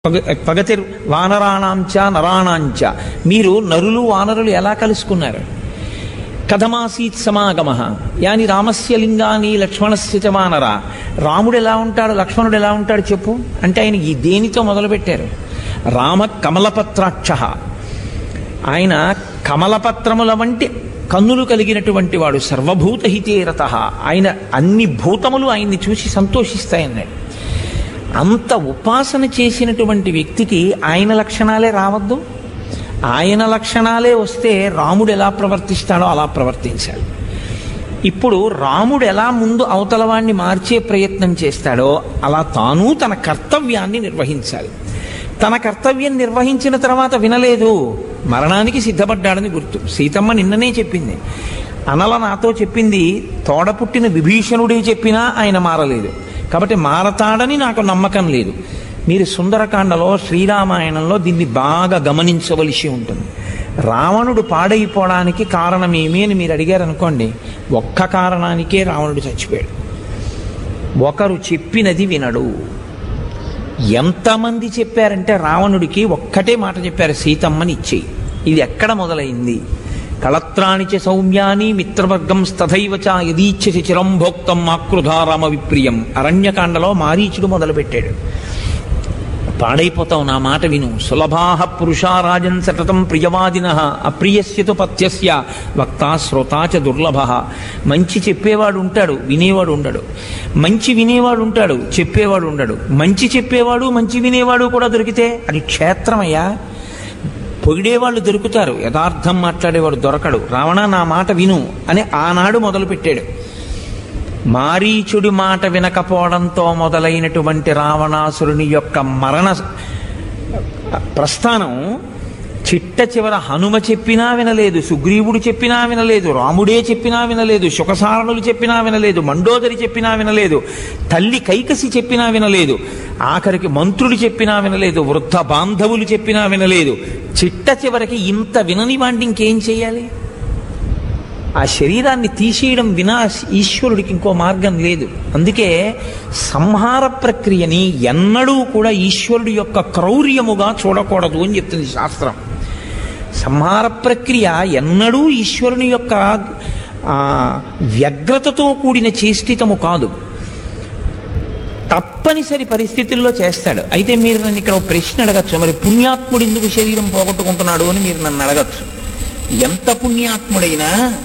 పగ పగతిర్ వానరాణాంచ నరాణాంచ మీరు నరులు వానరులు ఎలా కలుసుకున్నారు కథమాసీత్ సమాగమ యాని రామస్య లింగాని లక్ష్మణస్య చ వానర రాముడు ఎలా ఉంటాడు లక్ష్మణుడు ఎలా ఉంటాడు చెప్పు అంటే ఆయన ఈ దేనితో మొదలుపెట్టారు రామ కమలపత్రాక్ష ఆయన కమలపత్రముల వంటి కన్నులు కలిగినటువంటి వాడు సర్వభూత హితేరత ఆయన అన్ని భూతములు ఆయన్ని చూసి సంతోషిస్తాయన్నాడు అంత ఉపాసన చేసినటువంటి వ్యక్తికి ఆయన లక్షణాలే రావద్దు ఆయన లక్షణాలే వస్తే రాముడు ఎలా ప్రవర్తిస్తాడో అలా ప్రవర్తించాలి ఇప్పుడు రాముడు ఎలా ముందు అవతలవాణ్ణి మార్చే ప్రయత్నం చేస్తాడో అలా తాను తన కర్తవ్యాన్ని నిర్వహించాలి తన కర్తవ్యం నిర్వహించిన తర్వాత వినలేదు మరణానికి సిద్ధపడ్డాడని గుర్తు సీతమ్మ నిన్ననే చెప్పింది అనల నాతో చెప్పింది తోడ పుట్టిన విభీషణుడే చెప్పినా ఆయన మారలేదు కాబట్టి మారతాడని నాకు నమ్మకం లేదు మీరు సుందరకాండలో శ్రీరామాయణంలో దీన్ని బాగా గమనించవలసి ఉంటుంది రావణుడు పాడైపోవడానికి కారణమేమి అని మీరు అడిగారు అనుకోండి ఒక్క కారణానికే రావణుడు చచ్చిపోయాడు ఒకరు చెప్పినది వినడు ఎంతమంది చెప్పారంటే రావణుడికి ఒక్కటే మాట చెప్పారు సీతమ్మని ఇచ్చేయి ఇది ఎక్కడ మొదలైంది కళత్రాణి చ సౌమ్యాని మిత్రవర్గం స్తథైవ చ యదీచ్ఛసి చిరం భోక్తం ఆకృధారామ విప్రియం అరణ్యకాండలో మారీచుడు మొదలుపెట్టాడు పాడైపోతావు నా మాట విను సులభాహ పురుషారాజన్ సతతం ప్రియవాదిన అప్రియస్యతు పథ్యస్య వక్త శ్రోతా చ దుర్లభ మంచి చెప్పేవాడు ఉంటాడు వినేవాడు ఉండడు మంచి వినేవాడు ఉంటాడు చెప్పేవాడు ఉండడు మంచి చెప్పేవాడు మంచి వినేవాడు కూడా దొరికితే అది క్షేత్రమయ్యా పొగిడేవాళ్ళు దొరుకుతారు యథార్థం మాట్లాడేవాడు దొరకడు రావణ నా మాట విను అని ఆనాడు మొదలుపెట్టాడు మారీచుడి మాట వినకపోవడంతో మొదలైనటువంటి రావణాసురుని యొక్క మరణ ప్రస్థానం చిట్ట చివర హనుమ చెప్పినా వినలేదు సుగ్రీవుడు చెప్పినా వినలేదు రాముడే చెప్పినా వినలేదు శుకసారణులు చెప్పినా వినలేదు మండోదరి చెప్పినా వినలేదు తల్లి కైకసి చెప్పినా వినలేదు ఆఖరికి మంత్రులు చెప్పినా వినలేదు వృద్ధ బాంధవులు చెప్పినా వినలేదు చిట్ట చివరికి ఇంత వినని వాడిని ఇంకేం చేయాలి ఆ శరీరాన్ని తీసేయడం వినా ఈశ్వరుడికి ఇంకో మార్గం లేదు అందుకే సంహార ప్రక్రియని ఎన్నడూ కూడా ఈశ్వరుడి యొక్క క్రౌర్యముగా చూడకూడదు అని చెప్తుంది శాస్త్రం సంహార ప్రక్రియ ఎన్నడూ ఈశ్వరుని యొక్క ఆ, వ్యగ్రతతో కూడిన చేష్టితము కాదు తప్పనిసరి పరిస్థితుల్లో చేస్తాడు అయితే మీరు నన్ను ఇక్కడ ఒక ప్రశ్న అడగచ్చు మరి పుణ్యాత్ముడు ఎందుకు శరీరం పోగొట్టుకుంటున్నాడు అని మీరు నన్ను అడగచ్చు ఎంత పుణ్యాత్ముడైనా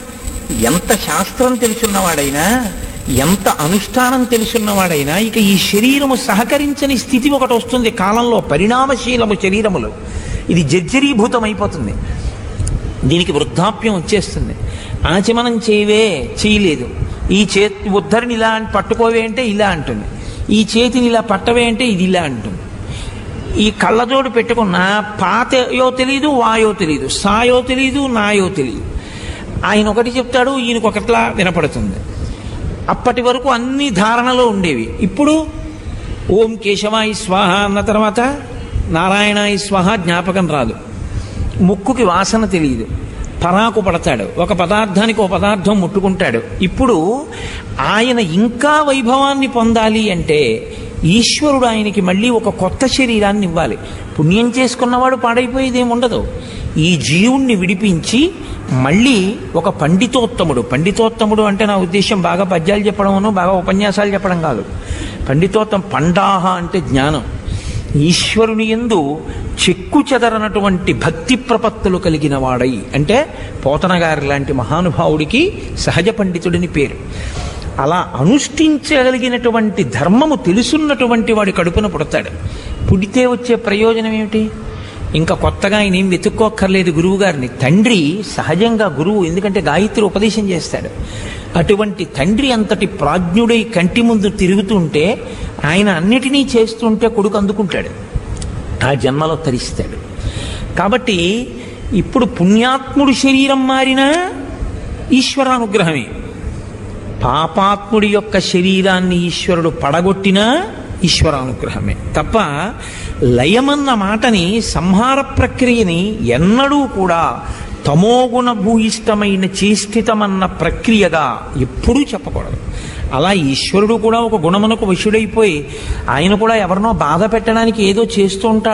ఎంత శాస్త్రం తెలుసున్నవాడైనా ఎంత అనుష్ఠానం తెలుసున్నవాడైనా ఇక ఈ శరీరము సహకరించని స్థితి ఒకటి వస్తుంది కాలంలో పరిణామశీలము శరీరములు ఇది జర్జరీభూతం అయిపోతుంది దీనికి వృద్ధాప్యం వచ్చేస్తుంది ఆచమనం చేయవే చేయలేదు ఈ చేతి ఉద్ధరిని ఇలా అని పట్టుకోవే అంటే ఇలా అంటుంది ఈ చేతిని ఇలా పట్టవే అంటే ఇది ఇలా అంటుంది ఈ కళ్ళజోడు పెట్టుకున్న పాతయో తెలియదు వాయో తెలియదు సాయో తెలియదు నాయో తెలియదు ఆయన ఒకటి చెప్తాడు ఈయనకు ఒకట్లా వినపడుతుంది అప్పటి వరకు అన్ని ధారణలో ఉండేవి ఇప్పుడు ఓం కేశవాయి స్వాహ అన్న తర్వాత నారాయణాయి స్వాహ జ్ఞాపకం రాదు ముక్కుకి వాసన తెలియదు పరాకు పడతాడు ఒక పదార్థానికి ఒక పదార్థం ముట్టుకుంటాడు ఇప్పుడు ఆయన ఇంకా వైభవాన్ని పొందాలి అంటే ఈశ్వరుడు ఆయనకి మళ్ళీ ఒక కొత్త శరీరాన్ని ఇవ్వాలి పుణ్యం చేసుకున్నవాడు పాడైపోయేది ఏమి ఉండదు ఈ జీవుణ్ణి విడిపించి మళ్ళీ ఒక పండితోత్తముడు పండితోత్తముడు అంటే నా ఉద్దేశం బాగా పద్యాలు చెప్పడమును బాగా ఉపన్యాసాలు చెప్పడం కాదు పండితోత్తం పండాహ అంటే జ్ఞానం ఈశ్వరుని ఎందు చెక్కు చెదరనటువంటి భక్తి ప్రపత్తులు కలిగిన వాడై అంటే పోతనగారి లాంటి మహానుభావుడికి సహజ పండితుడిని పేరు అలా అనుష్ఠించగలిగినటువంటి ధర్మము తెలుసున్నటువంటి వాడి కడుపున పుడతాడు పుడితే వచ్చే ప్రయోజనం ఏమిటి ఇంకా కొత్తగా ఆయన ఏం వెతుక్కోక్కర్లేదు గురువు గారిని తండ్రి సహజంగా గురువు ఎందుకంటే గాయత్రి ఉపదేశం చేస్తాడు అటువంటి తండ్రి అంతటి ప్రాజ్ఞుడై కంటి ముందు తిరుగుతుంటే ఆయన అన్నిటినీ చేస్తుంటే కొడుకు అందుకుంటాడు ఆ జన్మలో తరిస్తాడు కాబట్టి ఇప్పుడు పుణ్యాత్ముడు శరీరం మారినా ఈశ్వరానుగ్రహమే పాపాత్ముడి యొక్క శరీరాన్ని ఈశ్వరుడు పడగొట్టినా ఈశ్వరానుగ్రహమే తప్ప లయమన్న మాటని సంహార ప్రక్రియని ఎన్నడూ కూడా తమోగుణ భూయిష్టమైన చేష్టితమన్న ప్రక్రియగా ఎప్పుడూ చెప్పకూడదు అలా ఈశ్వరుడు కూడా ఒక గుణమునకు వశుడైపోయి ఆయన కూడా ఎవరినో బాధ పెట్టడానికి ఏదో చేస్తూ ఉంటాడు